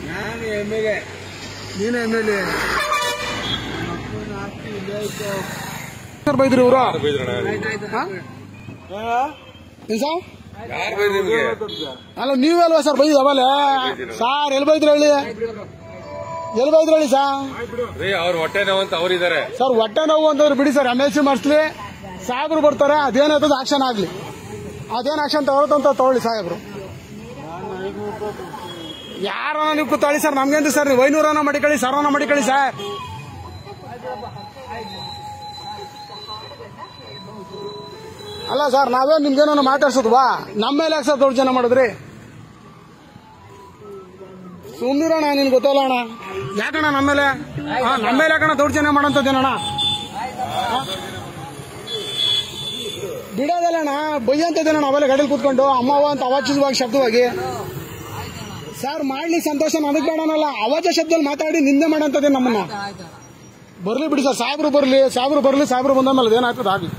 ನಾನು M L A ನೀನು M L A ಅಪ್ಪನ ಆಸ್ತಿ ಇಲ್ಲೇ ಐತೆ ಸರ್ ಬೈದ್ರಿ ಇವರು ಆಯ್ತಾಯ್ತು ಸರ್ ಯಾರು ಬೈದ್ರಿ ನಿಮ್ಗೆ ಅಲ್ಲ ನೀವಲ್ವಾ ಸರ್ ಬೈದ್ ಅವಲ್ಲ ಸಾರ್ ಎಲ್ಲಿ ಬೈದ್ರಿ ಹೇಳಿ ಎಲ್ಲಿ ಬೈದ್ರಿ ಹೇಳಿ ಸರ್ ರೀ ಅವ್ರ ಹೊಟ್ಟೆ ನೋವಂತ ಅವ್ರಿದ್ದಾರೆ ಸರ್ ಹೊಟ್ಟೆ ನೋವು ಅಂತಂದ್ರೆ ಬಿಡಿ ಸರ್ ಎಮ್ ಎಲ್ ಸಿ ಮಾಡಿಸ್ಲಿ ಸಾಹೇಬ್ರು ಬರ್ತಾರೆ ಅದೇನಾಯ್ತದ ಆಕ್ಷನ್ ಆಗ್ಲಿ ಅದೇನ್ ಆಕ್ಷನ್ ತಗೊಳತ್ತಂತ ತಗೊಳ್ಳಿ ಸಾಹೇಬ್ರು ಯಾರನ್ನ ನೀವು ಕೂತಾಳಿ ಸರ್ ನಮ್ಗೆಂತ ಸರ್ ನೀವು ಐನೂರನ ಮಡಿಕಳಿ ಸಾವಿರನ ಮಡಿಕಳಿ ಸರ್ ಅಲ್ಲ ಸರ್ ನಾವೇ ನಿಮ್ಗೇನೋ ಮಾತಾಡ್ಸೋದ್ವಾ ನಮ್ಮ ಮೇಲೆ ಯಾಕೆ ಸರ್ ದೌರ್ಜನ್ಯ ಮಾಡಿದ್ರಿ ಸುಮ್ನಿರೋಣ ನಿನ್ ಗೊತ್ತಲ್ಲ ಅಣ್ಣ ಯಾಕಣ್ಣ ನಮ್ಮ ಮೇಲೆ ಹಾ, ನಮ್ಮ ಮೇಲೆ ಯಾಕಣ್ಣ ದೌರ್ಜನ್ಯ ಮಾಡಂತದೇನಣ್ಣ ಬಿಡೋದಲ್ಲಣ್ಣ ಬೈಯಂತದೇನಣ್ಣ ಅವೆಲ್ಲ ಗಾಡಿಯಲ್ಲಿ ಕೂತ್ಕೊಂಡು ಅಮ್ಮವ್ವ ಅಂತ ಅವಾಚಿಸುವಾಗ ಶಬ್ದವಾಗಿ ಸರ್ ಮಾಡ್ಲಿ ಸಂತೋಷ ನನಗ್ ಬೇಡನಲ್ಲ ಅವಾಜ ಶಬ್ದದಲ್ಲಿ ಮಾತಾಡಿ ನಿಂದೆ ಮಾಡಂತದೇ ನಮ್ಮನ್ನ ಬರ್ಲಿ ಬಿಡಿ ಸರ್ ಸಾಹೇಬ್ರು ಬರ್ಲಿ ಸಾಹೇಬ್ರು ಬರ್ಲಿ ಸಾಹೇಬ್ರು ಬಂದ ಮೇಲೆ ಅದೇನಾಗ್ತದೆ ಆಗ್ಲಿ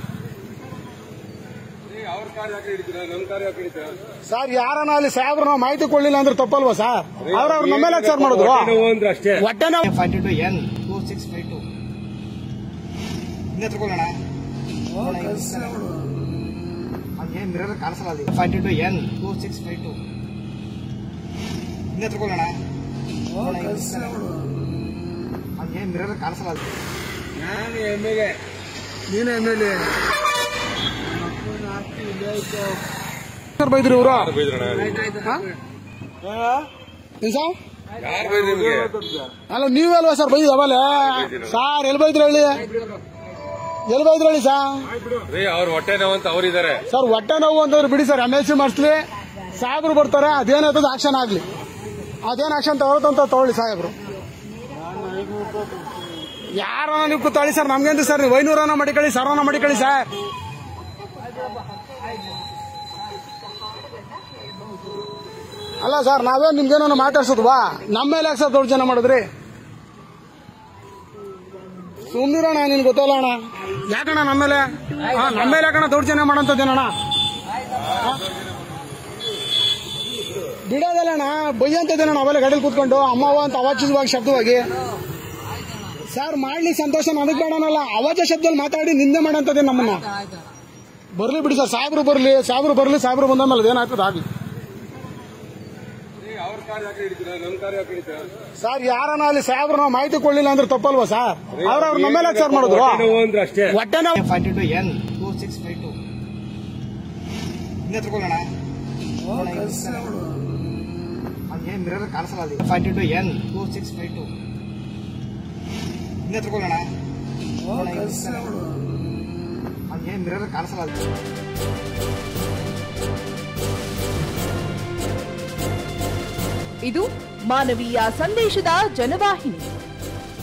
ಅವ್ರ ಕಾರ್ ಯಾಕೆ ಹಿಡಿತೀರಾ ನಮ್ ಕಾರ್ ಯಾಕೆ ಹಿಡಿತೀರಾ ಸರ್ ಯಾರನ್ನ ಅಲ್ಲಿ ಸಾಹೇಬ್ರು ನಾವು ಮಾಹಿತಿ ಕೊಡ್ಲಿಲ್ಲ ಅಂದ್ರೆ ತಪ್ಪಲ್ವಾ ಸರ್ ಅವ್ರ ಅವ್ರ ನಮ್ಮ ಮೇಲೆ ಸರ್ ಮಾಡಿದ್ರು ಹೊಟ್ಟೆ ನೋವು ಅಂದ್ರೆ ಅಷ್ಟೇ ಹೊಟ್ಟೆ ನಾವು five two N two six five two ಇನ್ನೇ ತಗೊಳ್ಳೋಣ ಹಂಗೆ ಮಿರರ್ ಕಾಣಿಸಲ್ಲ ಅಲ್ಲಿ five two N two six five two ಇನ್ನೇ ತಗೊಳ್ಳೋಣ ಹಂಗೆ ಮಿರರ್ ಕಾಣಿಸಲ್ಲ ಅಲ್ಲಿ ನಾನು ಎಮ್ ಎಲ್ ಎ ನೀನು ಎಮ್ ಎಲ್ ಎ ಅಪ್ಪನ ಆಸ್ತಿ ಇಲ್ಲೇ ಐತೆ ಸರ್ ಬೈದ್ರಿ ಇವರು ಯಾರು ಬೈದ್ರಣ ಆಯ್ತಾಯ್ತು ಏನ್ ಸರ್ ಯಾರು ಬೈದ್ರಿ ನಿಮ್ಗೆ ಅಲ್ಲ ನೀವಲ್ವಾ ಸರ್ ಬೈದ್ ಅವಲ್ಲ ಸಾರ್ ಎಲ್ಲಿ ಬೈದ್ರಿ ಹೇಳಿ ಎಲ್ಲಿ ಬೈದ್ರಿ ಹೇಳಿ ಸರ್ ರೀ ಅವ್ರ ಹೊಟ್ಟೆ ನೋವಂತ ಅವ್ರಿದ್ದಾರೆ ಸರ್ ಹೊಟ್ಟೆ ನೋವು ಅಂತಂದ್ರೆ ಬಿಡಿ ಸರ್ ಎಮ್ ಎಲ್ ಸಿ ಮಾಡಿಸ್ಲಿ ಸಾಹೇಬ್ರು ಬರ್ತಾರೆ ಅದೇನಾಯ್ತದ ಆಕ್ಷನ್ ಆಗ್ಲಿ ಅದೇನ್ ಆಕ್ಷನ್ ತಗೊಳತ್ತಂತ ತಗೊಳ್ಳಿ ಸಾಹೇಬ್ರು ಯಾರನ್ನ ನೀವು ಕೂತಾಳಿ ಸರ್ ನಮ್ಗೆಂತ ಸರ್ ನೀವು ಐನೂರನ ಮಡಿಕಳಿ ಸಾವಿರನ ಮಡಿಕಳಿ ಸರ್ ಅಲ್ಲ ಸರ್ ನಾವೇ ನಿಮ್ಗೇನೋ ಮಾತಾಡ್ಸೋದ್ವಾ ನಮ್ಮ ಮೇಲೆ ಯಾಕೆ ಸರ್ ದೌರ್ಜನ್ಯ ಮಾಡಿದ್ರಿ ಸುಮ್ನಿರೋಣ ನಿನ್ ಗೊತ್ತಲ್ಲ ಅಣ್ಣ ಯಾಕಣ್ಣ ನಮ್ಮ ಮೇಲೆ ಹಾ, ನಮ್ಮ ಮೇಲೆ ಯಾಕಣ್ಣ ದೌರ್ಜನ್ಯ ಮಾಡಂತದೇನಣ್ಣ ಬಿಡೋದಲ್ಲಣ್ಣ ಬೈಯಂತದೇನಣ್ಣ ಅವೆಲ್ಲ ಗಾಡಿಯಲ್ಲಿ ಕೂತ್ಕೊಂಡು ಅಮ್ಮವ್ವ ಅಂತ ಅವಾಚಿಸುವಾಗ ಶಬ್ದವಾಗಿ ಸರ್ ಮಾಡ್ಲಿ ಸಂತೋಷ ನನಗ್ ಬೇಡನಲ್ಲ ಅವಾಜ ಶಬ್ದದಲ್ಲಿ ಮಾತಾಡಿ ನಿಂದೆ ಮಾಡಂತದೇ ನಮ್ಮನ್ನ ಬರ್ಲಿ ಬಿಡಿ ಸರ್ ಸಾಹೇಬ್ರು ಬರ್ಲಿ ಸಾಹೇಬ್ರು ಬರ್ಲಿ ಸಾಹೇಬ್ರು ಬಂದ ಮೇಲೆ ಅದೇನಾಗ್ತದೆ ಆಗ್ಲಿ ಅವ್ರ ಕಾರ್ ಯಾಕೆ ಹಿಡಿತೀರಾ ನಮ್ ಕಾರ್ ಯಾಕೆ ಹಿಡಿತೀರಾ ಸರ್ ಯಾರನ್ನ ಅಲ್ಲಿ ಸಾಹೇಬ್ರು ನಾವು ಮಾಹಿತಿ ಕೊಡ್ಲಿಲ್ಲ ಅಂದ್ರೆ ತಪ್ಪಲ್ವಾ ಸರ್ ಅವ್ರ ಅವ್ರ ನಮ್ಮ ಮೇಲೆ ಸರ್ ಮಾಡಿದ್ರು ಹೊಟ್ಟೆ ನೋವು ಅಂದ್ರೆ ಅಷ್ಟೇ ಹೊಟ್ಟೆ ನಾವು five two N two six five two ಇನ್ನೇ ತಗೊಳ್ಳೋಣ ಹಂಗೆ ಮಿರರ್ ಕಾಣಿಸಲ್ಲ ಅಲ್ಲಿ five two N two six five two ಇನ್ನೇ ತಗೊಳ್ಳೋಣ ಹಂಗೆ ಮಿರರ್ ಕಾಣಿಸಲ್ಲ ಅಲ್ಲಿ ಇದು ಮಾನವೀಯ ಸಂದೇಶದ ಜನವಾಹಿನಿ